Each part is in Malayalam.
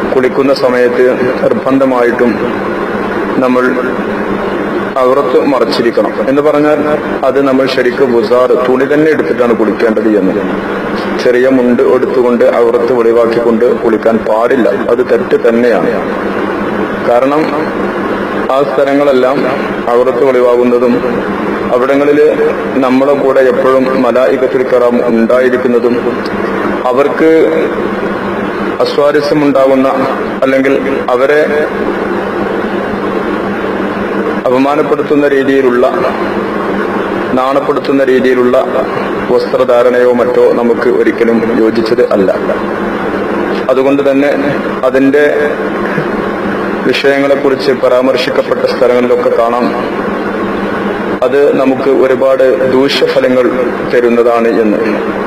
കുളിക്കുന്ന സമയത്ത് നിർബന്ധമായിട്ടും നമ്മൾ ഔറത്ത് മറച്ചിരിക്കണം എന്ന് പറഞ്ഞാൽ അത് നമ്മൾ ശരിക്കും ബുസാർ തുണി തന്നെ എടുത്തിട്ടാണ് കുളിക്കേണ്ടത് എന്ന് ചെറിയ മുണ്ട് എടുത്തുകൊണ്ട് ഔറത്ത് വെളിവാക്കിക്കൊണ്ട് കുളിക്കാൻ പാടില്ല അത് തെറ്റ് തന്നെയാണ് കാരണം ആ സ്ഥലങ്ങളെല്ലാം ഔറത്ത് വെളിവാകുന്നതും അവിടങ്ങളിൽ നമ്മുടെ കൂടെ എപ്പോഴും മലായികത്തിൽ കറാം ഉണ്ടായിരിക്കുന്നതും അവർക്ക് അസ്വാരസ്യമുണ്ടാകുന്ന അല്ലെങ്കിൽ അവരെ അപമാനപ്പെടുത്തുന്ന രീതിയിലുള്ള നാണപ്പെടുത്തുന്ന രീതിയിലുള്ള വസ്ത്രധാരണയോ മറ്റോ നമുക്ക് ഒരിക്കലും യോജിച്ചത് അല്ല അതുകൊണ്ട് തന്നെ അതിന്റെ വിഷയങ്ങളെക്കുറിച്ച് പരാമർശിക്കപ്പെട്ട സ്ഥലങ്ങളിലൊക്കെ കാണാം അത് നമുക്ക് ഒരുപാട് ദൂഷ്യഫലങ്ങൾ തരുന്നതാണ് എന്ന്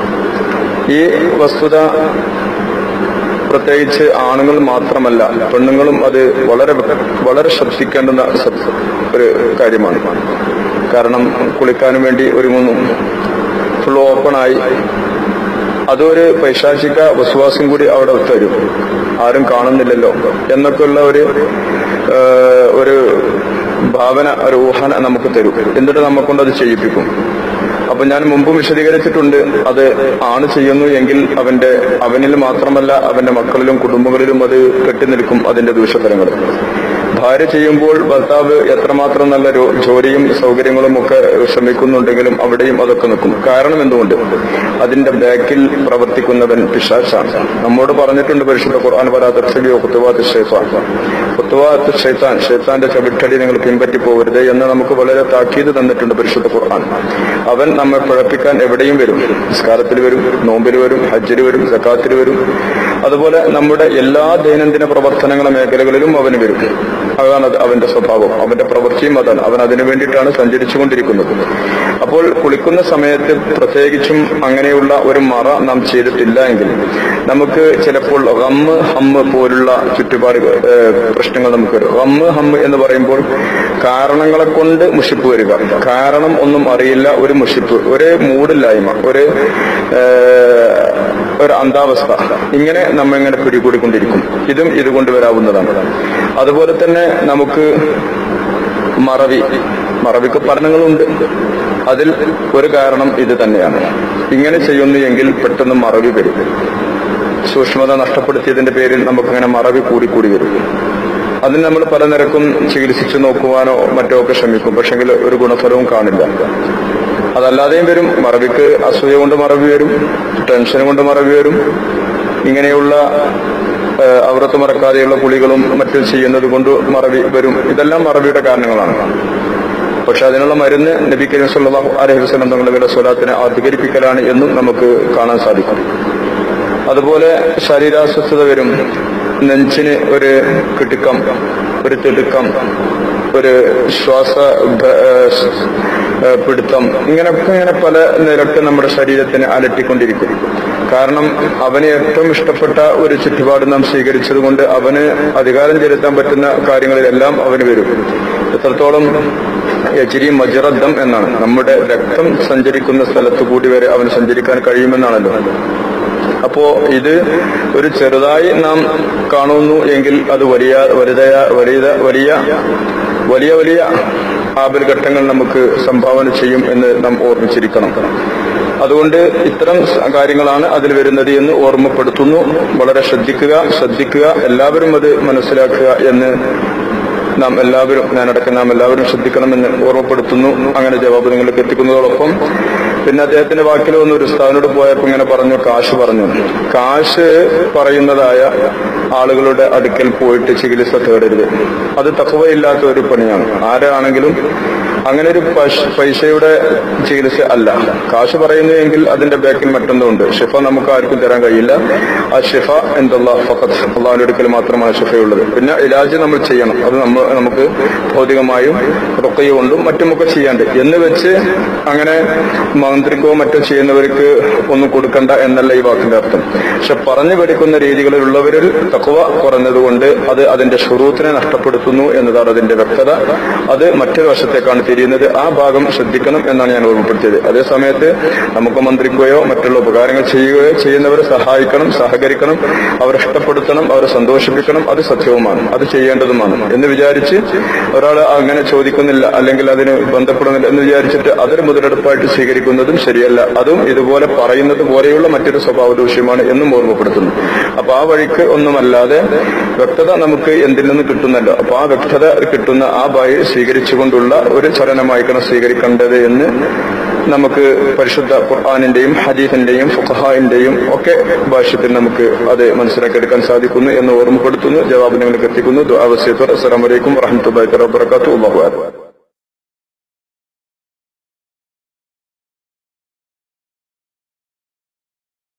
ഈ വസ്തുത പ്രത്യേകിച്ച് ആണുങ്ങൾ മാത്രമല്ല പെണ്ണുങ്ങളും അത് വളരെ വളരെ ശ്രദ്ധിക്കേണ്ടുന്ന സ- ഒരു കാര്യമാണ് കാരണം കുളിക്കാനും വേണ്ടി ഒരുങ്ങുന്നു ഫുൾ ഓപ്പണായി അതൊരു പൈശാചിക വിശ്വാസം കൂടി അവിടെ തരും ആരും കാണുന്നില്ലല്ലോ എന്നൊക്കെയുള്ള ഒരു ആ, ഒരു ഭാവന ഒരു ഊഹന നമുക്ക് തരും എന്നിട്ട് നമ്മക്കൊണ്ട് അത് ചെയ്യിപ്പിക്കും അപ്പൊ ഞാൻ മുമ്പും വിശദീകരിച്ചിട്ടുണ്ട് അത് ആണ് ചെയ്യുന്നു എങ്കിൽ അവന്റെ അവനിൽ മാത്രമല്ല അവന്റെ മക്കളിലും കുടുംബങ്ങളിലും അത് കെട്ടിനിൽക്കും അതിന്റെ ദൂഷ്യഫലങ്ങൾ ഭാര്യ ചെയ്യുമ്പോൾ ഭർത്താവ് എത്രമാത്രം നല്ല രോ- ജോലിയും സൗകര്യങ്ങളും ഒക്കെ ശ്രമിക്കുന്നുണ്ടെങ്കിലും അവിടെയും അതൊക്കെ നിൽക്കും കാരണം എന്തുകൊണ്ട് അതിന്റെ ബാക്കിൽ പ്രവർത്തിക്കുന്നവൻ പിശാച്ചാണ് നമ്മോട് പറഞ്ഞിട്ടുണ്ട് പരിശുദ്ധ ഖുർആൻ പരാതർശിയോ കുത്തുവാത്ത് ഷെയ്ത്താൻ കുത്തുവാത്ത് ഷെയ്ത്താൻ ഷെയ്ത്താന്റെ ചവിട്ടടി നിങ്ങൾ പിൻപറ്റി പോകരുത് എന്ന് നമുക്ക് വളരെ താക്കീത് തന്നിട്ടുണ്ട് പരിശുദ്ധ ഖുർആൻ അവൻ നമ്മെ പിഴപ്പിക്കാൻ എവിടെയും വരും നിസ്കാരത്തിൽ വരും നോമ്പിൽ വരും ഹജ്ജിൽ വരും സക്കാത്തിൽ വരും അതുപോലെ നമ്മുടെ എല്ലാ ദൈനംദിന പ്രവർത്തനങ്ങളെ മേഖലകളിലും അവന് വരും അതാണ് അത് അവന്റെ സ്വഭാവം അവന്റെ പ്രവൃത്തിയും അതാണ് അവൻ അതിനു വേണ്ടിയിട്ടാണ് സഞ്ചരിച്ചുകൊണ്ടിരിക്കുന്നത് അപ്പോൾ കുളിക്കുന്ന സമയത്ത് പ്രത്യേകിച്ചും അങ്ങനെയുള്ള ഒരു മറ നാം ചെയ്തിട്ടില്ല എങ്കിൽ നമുക്ക് ചിലപ്പോൾ റമ്മ് ഹമ്മ് പോലുള്ള ചുറ്റുപാട് ഏഹ്, പ്രശ്നങ്ങൾ നമുക്ക് വരും റമ്മ് ഹമ്മ് എന്ന് പറയുമ്പോൾ കാരണങ്ങളെ കൊണ്ട് മുഷിപ്പ് വരിക കാരണം ഒന്നും അറിയില്ല ഒരു മുഷിപ്പ് ഒരു മൂടില്ലായ്മ ഒരു ഏഹ്, ഒരു അന്താവസ്ഥ ഇങ്ങനെ നമ്മ ഇങ്ങനെ പിടികൂടിക്കൊണ്ടിരിക്കും ഇതും ഇതുകൊണ്ട് വരാവുന്നതാണ് അതുപോലെ തന്നെ നമുക്ക് മറവി മറവിക്ക് പഠനങ്ങളുണ്ട് അതിൽ ഒരു കാരണം ഇത് തന്നെയാണ് ഇങ്ങനെ ചെയ്യുന്നു എങ്കിൽ പെട്ടെന്ന് മറവി വരും സൂക്ഷ്മത നഷ്ടപ്പെടുത്തിയതിന്റെ പേരിൽ നമുക്കിങ്ങനെ മറവി കൂടി കൂടി വരും അതിന് നമ്മൾ പല നിരക്കും ചികിത്സിച്ചു നോക്കുവാനോ മറ്റോ ഒക്കെ ശ്രമിക്കും പക്ഷെങ്കിൽ ഒരു ഗുണഫലവും കാണില്ല അതല്ലാതെയും വരും മറവിക്ക് അസൂയ കൊണ്ട് മറവി വരും ടെൻഷൻ കൊണ്ട് മറവി വരും ഇങ്ങനെയുള്ള ഏഹ്, ഔറത്ത് മറക്കാതെയുള്ള കുളികളും മറ്റും ചെയ്യുന്നത് കൊണ്ട് മറവി വരും ഇതെല്ലാം മറവിയുടെ കാരണങ്ങളാണ് പക്ഷെ അതിനുള്ള മരുന്ന് നബി കരീം സല്ലല്ലാഹു അലൈഹി വസല്ലം തങ്ങളുടെ വില സ്വലാത്തിനെ അധികരിപ്പിക്കലാണ് എന്നും നമുക്ക് കാണാൻ സാധിക്കും അതുപോലെ ശരീരാസ്വസ്ഥത വരും നെഞ്ചിന് ഒരു കിടുക്കം ഒരു തിടുക്കം ഒരു ശ്വാസ ഭ- ഏഹ് ഏഹ് പിടുത്തം ഇങ്ങനെയൊക്കെ ഇങ്ങനെ പല നിരക്ക് നമ്മുടെ ശരീരത്തിന് അലട്ടിക്കൊണ്ടിരിക്കും കാരണം അവന് ഏറ്റവും ഇഷ്ടപ്പെട്ട ഒരു ചുറ്റുപാട് നാം സ്വീകരിച്ചത് കൊണ്ട് അവന് അധികാരം ചെലുത്താൻ പറ്റുന്ന കാര്യങ്ങളിലെല്ലാം അവന് വരും എത്രത്തോളം യജിരി മജറദ്ദം എന്നാണ് നമ്മുടെ രക്തം സഞ്ചരിക്കുന്ന സ്ഥലത്ത് കൂടി വരെ അവന് സഞ്ചരിക്കാൻ കഴിയുമെന്നാണല്ലോ അപ്പോ ഇത് ഒരു ചെറുതായി നാം കാണുന്നു എങ്കിൽ അത് വലിയ വലുതായ വലിയ വലിയ വലിയ വലിയ ആപൽ ഘട്ടങ്ങൾ നമുക്ക് സംഭാവന ചെയ്യും എന്ന് നാം ഓർമ്മിച്ചിരിക്കണം അതുകൊണ്ട് ഇത്തരം സ- കാര്യങ്ങളാണ് അതിൽ വരുന്നത് എന്ന് ഓർമ്മപ്പെടുത്തുന്നു വളരെ ശ്രദ്ധിക്കുക ശ്രദ്ധിക്കുക എല്ലാവരും അത് മനസ്സിലാക്കുക എന്ന് നാം എല്ലാവരും ഞാനടക്കം നാം എല്ലാവരും ശ്രദ്ധിക്കണമെന്ന് ഓർമ്മപ്പെടുത്തുന്നു അങ്ങനെ ജവാബ് നിങ്ങൾക്ക് എത്തിക്കുന്നതോടൊപ്പം പിന്നെ അദ്ദേഹത്തിന്റെ വാക്കിൽ വന്ന് ഒരു ഉസ്താദിനോട് പോയപ്പോ ഇങ്ങനെ പറഞ്ഞു കാശ് പറഞ്ഞു കാശ് പറയുന്നതായ ആളുകളുടെ അടുക്കൽ പോയിട്ട് ചികിത്സ തേടരുത് അത് തക്കവയില്ലാത്ത ഒരു പണിയാണ് ആരാണെങ്കിലും അങ്ങനെ ഒരു പശ്- പൈസയുടെ ചികിത്സ അല്ല കാശ് പറയുന്നു എങ്കിൽ അതിന്റെ ബാക്കിൽ മറ്റൊന്നുണ്ട് ഷിഫ നമുക്ക് ആർക്കും തരാൻ കഴിയില്ല ആ ഷിഫ എന്തുള്ള ഫഖത്ത് അള്ളാഹുന്റെ അടുക്കൽ മാത്രമാണ് ഷിഫയുള്ളത് പിന്നെ ഇലാജ് നമ്മൾ ചെയ്യണം അത് നമ്മൾ നമുക്ക് ഭൗതികമായും റുക്കയ കൊണ്ടും മറ്റുമൊക്കെ ചെയ്യാണ്ട് എന്ന് വെച്ച് അങ്ങനെ മന്ത്രിക്കോ മറ്റോ ചെയ്യുന്നവർക്ക് ഒന്നും കൊടുക്കണ്ട എന്നല്ല ഈ വാക്കിന്റെ അർത്ഥം പക്ഷെ പറഞ്ഞു പഠിക്കുന്ന രീതികളിലുള്ളവരിൽ തക്കവ കുറഞ്ഞതുകൊണ്ട് അത് അതിന്റെ ഷുറൂത്തിനെ നഷ്ടപ്പെടുത്തുന്നു എന്നതാണ് അതിന്റെ വ്യക്തത അത് മറ്റൊരു വശത്തേക്കാണ് തിരിയുന്നത് ആ ഭാഗം ശ്രദ്ധിക്കണം എന്നാണ് ഞാൻ ഓർമ്മപ്പെടുത്തിയത് അതേ സമയത്ത് നമുക്ക് മന്ത്രിക്കുകയോ മറ്റുള്ള ഉപകാരങ്ങൾ ചെയ്യുകയോ ചെയ്യുന്നവരെ സഹായിക്കണം സഹകരിക്കണം അവരെ ഇഷ്ടപ്പെടുത്തണം അവരെ സന്തോഷിപ്പിക്കണം അത് സത്യവുമാണ് അത് ചെയ്യേണ്ടതുമാണ് എന്ന് വിചാരിച്ച് ഒരാൾ അങ്ങനെ ചോദിക്കുന്നില്ല അല്ലെങ്കിൽ അതിന് ബന്ധപ്പെടുന്നില്ല എന്ന് വിചാരിച്ചിട്ട് അതൊരു മുതലെടുപ്പായിട്ട് സ്വീകരിക്കുന്നതും ശരിയല്ല അതും ഇതുപോലെ പറയുന്നത് പോലെയുള്ള മറ്റൊരു സ്വഭാവ ദൂഷ്യമാണ് എന്നും ഓർമ്മപ്പെടുത്തുന്നു അപ്പൊ ആ വഴിക്ക് ഒന്നുമല്ലാതെ വ്യക്തത നമുക്ക് എന്തിൽ നിന്ന് കിട്ടുന്നല്ലോ അപ്പൊ ആ വ്യക്തത കിട്ടുന്ന ആ വഴി സ്വീകരിച്ചുകൊണ്ടുള്ള ഒരു ചലനമായിക്കണം സ്വീകരിക്കേണ്ടത് എന്ന് നമുക്ക് പരിശുദ്ധ ഖുർആാനിന്റെയും ഹദീഫിന്റെയും ഫുഖഹാന്റെയും ഒക്കെ ഭാഷ്യത്തിൽ നമുക്ക് അത് മനസ്സിലാക്കിയെടുക്കാൻ സാധിക്കുന്നു എന്ന് ഓർമ്മപ്പെടുത്തുന്നു ജവാബ് നിങ്ങൾക്ക് എത്തിക്കുന്നു ദുആ വസിയത്ത് അസ്സലാമു അലൈക്കും വറഹ്മത്തുള്ളാഹി വബറകാതുഹു അല്ലാഹു അക്ബർ